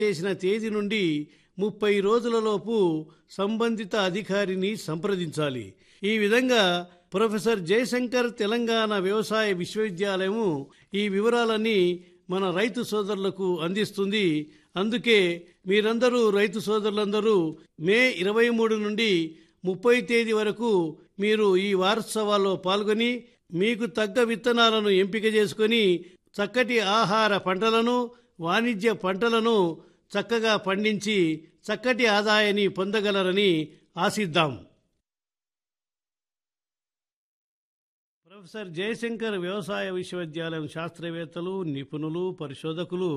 చేసిన తేదీ నుండి ముప్పై రోజులలోపు సంబంధిత అధికారిని సంప్రదించాలి ఈ విధంగా ప్రొఫెసర్ జయశంకర్ తెలంగాణ వ్యవసాయ విశ్వవిద్యాలయము ఈ వివరాలన్నీ మన రైతు సోదరులకు అందిస్తుంది అందుకే మీరందరూ రైతు సోదరులందరూ మే ఇరవై మూడు నుండి ముప్పై తేదీ వరకు మీరు ఈ వారోత్సవాల్లో పాల్గొని మీకు తగ్గ విత్తనాలను ఎంపిక చేసుకొని చక్కటి ఆహార పంటలను వాణిజ్య పంటలను చక్కగా పండించి చక్కటి ఆదాయాన్ని పొందగలరని ఆశిద్దాం ప్రొఫెసర్ జయశంకర్ వ్యవసాయ విశ్వవిద్యాలయం శాస్త్రవేత్తలు నిపుణులు పరిశోధకులు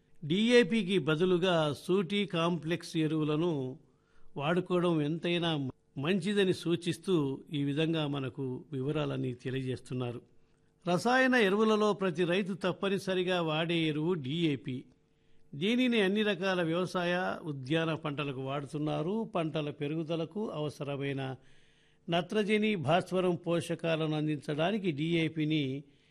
డిఏపికి బదులుగా సూటి కాంప్లెక్స్ ఎరువులను వాడుకోవడం ఎంతైనా మంచిదని సూచిస్తూ ఈ విధంగా మనకు వివరాలని తెలియజేస్తున్నారు రసాయన ఎరువులలో ప్రతి రైతు తప్పనిసరిగా వాడే ఎరువు డిఏపి దీనిని అన్ని రకాల వ్యవసాయ ఉద్యాన పంటలకు వాడుతున్నారు పంటల పెరుగుదలకు అవసరమైన నత్రజని భాస్వరం పోషకాలను అందించడానికి డిఏపిని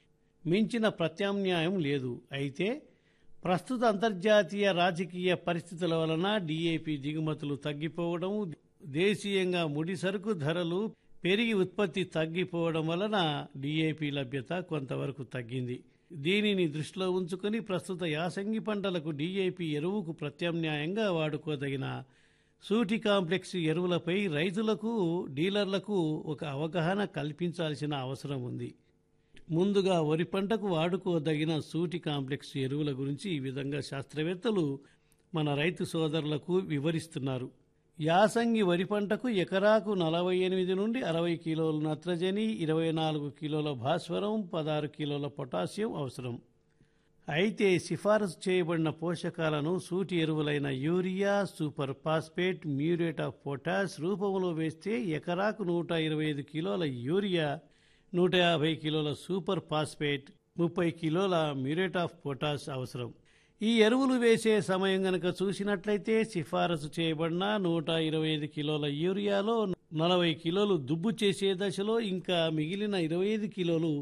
మించిన ప్రత్యామ్నాయం లేదు అయితే ప్రస్తుత అంతర్జాతీయ రాజకీయ పరిస్థితుల వలన డిఏపి దిగుమతులు తగ్గిపోవడం దేశీయంగా ముడి సరుకు ధరలు పెరిగి ఉత్పత్తి తగ్గిపోవడం వలన డిఏపి లభ్యత కొంతవరకు తగ్గింది దీనిని దృష్టిలో ఉంచుకొని ప్రస్తుత యాసంగి పంటలకు డిఏపి ఎరువుకు ప్రత్యామ్నాయంగా వాడుకోదగిన సూటి కాంప్లెక్స్ ఎరువులపై రైతులకు డీలర్లకు ఒక అవగాహన కల్పించాల్సిన అవసరం ఉంది ముందుగా వరి పంటకు వాడుకోదగిన సూటి కాంప్లెక్స్ ఎరువుల గురించి ఈ విధంగా శాస్త్రవేత్తలు మన రైతు సోదరులకు వివరిస్తున్నారు యాసంగి వరి పంటకు ఎకరాకు నలభై ఎనిమిది నుండి అరవై కిలోల నత్రజని ఇరవై నాలుగు కిలోల భాస్వరం పదహారు కిలోల పొటాషియం అవసరం అయితే సిఫారసు చేయబడిన పోషకాలను సూటి ఎరువులైన urea super phosphate muriate of potash రూపంలో వేస్తే ఎకరాకు నూట ఇరవై ఐదు కిలోల యూరియా నూట యాభై కిలోల సూపర్ ఫాస్ఫేట్ ముప్పై కిలోల మ్యూరేట్ ఆఫ్ పొటాష్ అవసరం ఈ ఎరువులు వేసే సమయం గనక చూసినట్లయితే సిఫారసు చేయబడిన నూట ఇరవై ఐదు కిలోల యూరియాలో నలభై కిలోలు దుబ్బు చేసే దశలో ఇంకా మిగిలిన ఇరవై ఐదు కిలోలు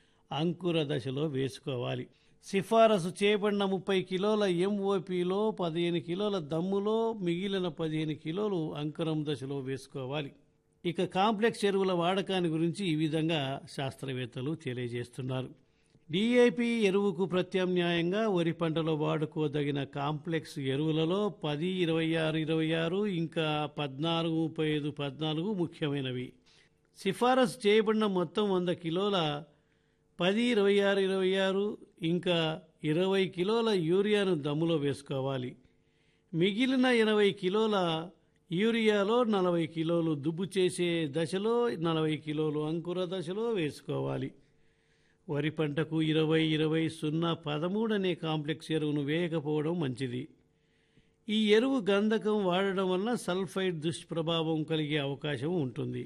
అంకుర దశలో వేసుకోవాలి సిఫారసు చేయబడిన ముప్పై కిలోల ఎంఓపిలో పదిహేను కిలోల దమ్ములో మిగిలిన పదిహేను కిలోలు అంకురం దశలో వేసుకోవాలి ఇక కాంప్లెక్స్ ఎరువుల వాడకాన్ని గురించి ఈ విధంగా శాస్త్రవేత్తలు తెలియజేస్తున్నారు డిఏపి ఎరువుకు ప్రత్యామ్నాయంగా వరి పంటలో వాడుకోదగిన కాంప్లెక్స్ ఎరువులలో పది ఇరవై ఆరు ఇరవై ఆరు ఇంకా పద్నాలుగు ముప్పై ఐదు పద్నాలుగు ముఖ్యమైనవి సిఫారసు చేయబడిన మొత్తం వంద కిలోల పది ఇరవై ఆరు ఇరవై ఆరు ఇంకా ఇరవై కిలోల యూరియాను దమ్ములో వేసుకోవాలి మిగిలిన ఎనభై కిలోల యూరియాలో నలభై కిలోలు దుబ్బు చేసే దశలో నలభై కిలోలు అంకుర దశలో వేసుకోవాలి వరి పంటకు ఇరవై ఇరవై సున్నా పదమూడు అనే కాంప్లెక్స్ ఎరువును వేయకపోవడం మంచిది ఈ ఎరువు గంధకం వాడడం వలన సల్ఫైడ్ దుష్ప్రభావం కలిగే అవకాశం ఉంటుంది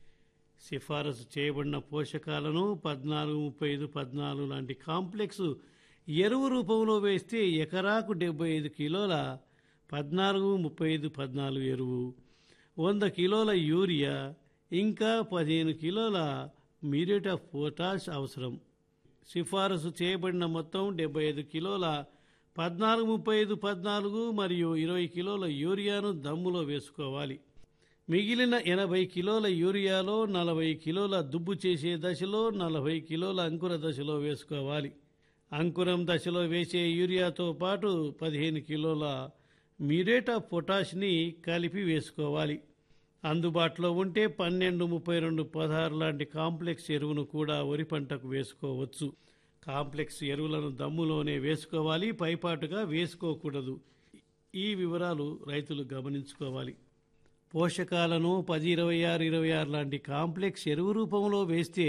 సిఫారసు చేయబడిన పోషకాలను పద్నాలుగు ముప్పై ఐదు పద్నాలుగు లాంటి కాంప్లెక్స్ ఎరువు రూపంలో వేస్తే ఎకరాకు డెబ్బై ఐదు కిలోల పద్నాలుగు ముప్పై ఐదు పద్నాలుగు ఎరువు వంద కిలోల యూరియా ఇంకా పదిహేను కిలోల మ్యూరేట్ ఆఫ్ పొటాష్ అవసరం సిఫారసు చేయబడిన మొత్తం డెబ్బై ఐదు కిలోల పద్నాలుగు ముప్పై ఐదు పద్నాలుగు మరియు ఇరవై కిలోల యూరియాను దమ్ములో వేసుకోవాలి మిగిలిన ఎనభై కిలోల యూరియాలో నలభై కిలోల దుబ్బు చేసే దశలో నలభై కిలోల అంకుర దశలో వేసుకోవాలి అంకురం దశలో వేసే యూరియాతో పాటు పదిహేను కిలోల మ్యూరేట్ ఆఫ్ పొటాష్ని కలిపి వేసుకోవాలి అందుబాటులో ఉంటే పన్నెండు ముప్పై రెండు పదహారు లాంటి కాంప్లెక్స్ ఎరువును కూడా వరి పంటకు వేసుకోవచ్చు కాంప్లెక్స్ ఎరువులను దమ్ములోనే వేసుకోవాలి పైపాటుగా వేసుకోకూడదు ఈ వివరాలు రైతులు గమనించుకోవాలి పోషకాలను పది ఇరవై ఆరు ఇరవై ఆరు లాంటి కాంప్లెక్స్ ఎరువు రూపంలో వేస్తే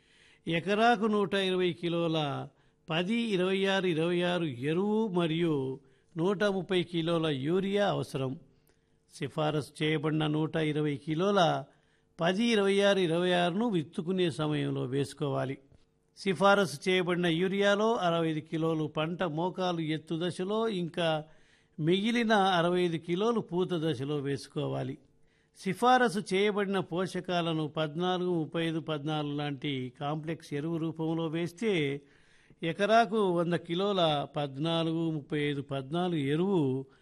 ఎకరాకు నూట ఇరవై కిలోల పది ఇరవై ఆరు ఇరవై ఆరు ఎరువు మరియు నూట ముప్పై కిలోల యూరియా అవసరం సిఫారసు చేయబడిన నూట ఇరవై కిలోల పది ఇరవై ఆరు ఇరవై ఆరును విత్తుకునే సమయంలో వేసుకోవాలి సిఫారసు చేయబడిన యూరియాలో అరవై ఐదు కిలోలు పంట మోకాలు ఎత్తు దశలో ఇంకా మిగిలిన అరవై ఐదు కిలోలు పూత దశలో వేసుకోవాలి సిఫారసు చేయబడిన పోషకాలను పద్నాలుగు ముప్పై ఐదు పద్నాలుగు లాంటి కాంప్లెక్స్ ఎరువు రూపంలో వేస్తే ఎకరాకు వంద కిలోల పద్నాలుగు ముప్పై ఐదు పద్నాలుగు ఎరువు